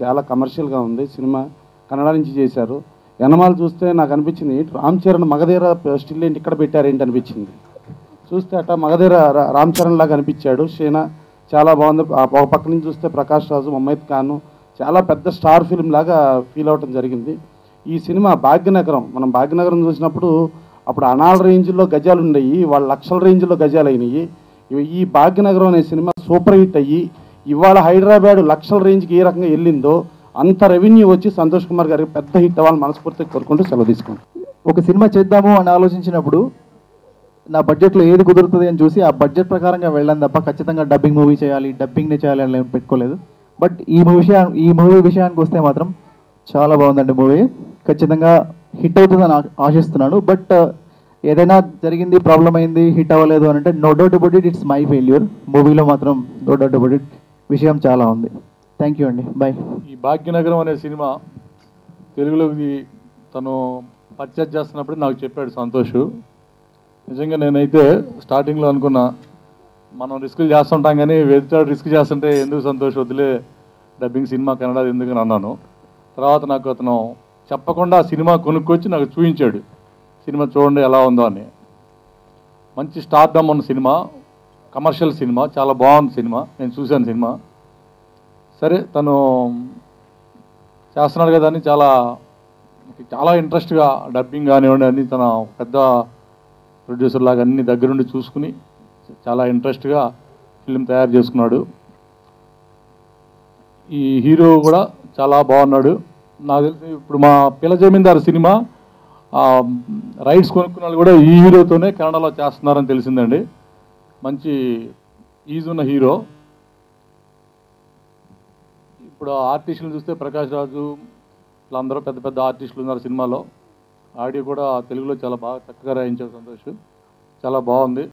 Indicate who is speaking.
Speaker 1: చాలా కమర్షియల్గా ఉంది సినిమా కన్నడ నుంచి చేశారు యనమాలు చూస్తే నాకు అనిపించింది ఏంటి రామ్ చరణ్ మగధీర స్టిల్ ఏంటి ఇక్కడ పెట్టారేంటి అనిపించింది చూస్తే అట్ట మగధీర రా- రామ్ చరణ్ లాగా అనిపించాడు షీనా చాలా బాగుంది ఆ ఒక పక్క నుంచి చూస్తే ప్రకాష్ రాజు మొహమ్మద్ ఖాన్ చాలా పెద్ద స్టార్ ఫిల్మ్ లాగా ఫీల్ అవటం జరిగింది ఈ సినిమా భాగ్యనగరం మనం భాగ్యనగరం చూసినప్పుడు అప్పుడు అనాల రేంజ్లో గజాలు ఉండేవి వాళ్ళ లక్షల రేంజ్లో గజాలు అయినాయి ఇవి ఈ భాగ్యనగరం అనే సినిమా సూపర్ హిట్ అయ్యి ఇవాళ హైదరాబాద్ లక్షల రేంజ్కి ఏ రకంగా వెళ్ళిందో అంత రెవెన్యూ వచ్చి సంతోష్ కుమార్ గారికి పెద్ద హిట్ అవ్వాలని మనస్ఫూర్తిగా కోరుకుంటూ సెలవు తీసుకుంటాం
Speaker 2: ఒక సినిమా చేద్దాము అని ఆలోచించినప్పుడు నా బడ్జెట్లో ఏది కుదురుతుంది అని చూసి ఆ బడ్జెట్ ప్రకారంగా వెళ్ళాను తప్ప ఖచ్చితంగా డబ్బింగ్ మూవీ చేయాలి డబ్బింగ్నే చేయాలి అని ఏం పెట్టుకోలేదు బట్ ఈ మూవీ ఈ మూవీ విషయానికి వస్తే మాత్రం చాలా బాగుందండి మూవీ ఖచ్చితంగా హిట్ అవుతుందని ఆ- ఆశిస్తున్నాను బట్ ఏదైనా జరిగింది ప్రాబ్లం అయింది హిట్ అవ్వలేదు అని అంటే no doubt about it it's my failure మూవీలో మాత్రం నో డౌట్ అబౌట్ ఇట్ విషయం చాలా ఉంది థ్యాంక్ యూ అండి బాయ్
Speaker 3: ఈ భాగ్యనగరం అనే సినిమా తెలుగులోకి తను పర్చేజ్ చేస్తున్నప్పుడు నాకు చెప్పాడు సంతోష్ నిజంగా నేనైతే స్టార్టింగ్లో అనుకున్నా మనం రిస్కులు చేస్తుంటాం కానీ వెళ్తాడు రిస్క్ చేస్తుంటే ఎందుకు సంతోష్ వదిలే డబ్బింగ్ సినిమా కన్నడ ఎందుకని అన్నాను తర్వాత నాకు అతను చెప్పకుండా ఆ సినిమా కొనుక్కొచ్చి నాకు చూపించాడు సినిమా చూడండి ఎలా ఉందో అని మంచి స్టార్డమ్ ఉన్న సినిమా కమర్షియల్ సినిమా చాలా బాగుంది సినిమా నేను చూశాను సినిమా సరే తను చేస్తున్నాడు కదా అని చాలా చాలా ఇంట్రెస్ట్గా డబ్బింగ్ కానివ్వండి అన్ని తన పెద్ద ప్రొడ్యూసర్ లాగా అన్ని దగ్గరుండి చూసుకుని చాలా ఇంట్రెస్ట్గా ఫిల్మ్ తయారు చేసుకున్నాడు ఈ హీరో కూడా చాలా బాగున్నాడు నాకు తెలిసి ఇప్పుడు మా పిల్ల జమీందారు సినిమా రైట్స్ కొనుక్కున్న వాళ్ళు కూడా ఈ హీరోతోనే కన్నడలో చేస్తున్నారని తెలిసిందండి మంచి ఈజ్ ఉన్న హీరో ఇప్పుడు ఆర్టిస్టులు చూస్తే ప్రకాష్ రాజు వీళ్ళందరూ పెద్ద పెద్ద ఆర్టిస్టులు ఉన్నారు సినిమాలో ఆడియో కూడా తెలుగులో చాలా బాగా చక్కగా రాయించారు సంతోష్ చాలా బాగుంది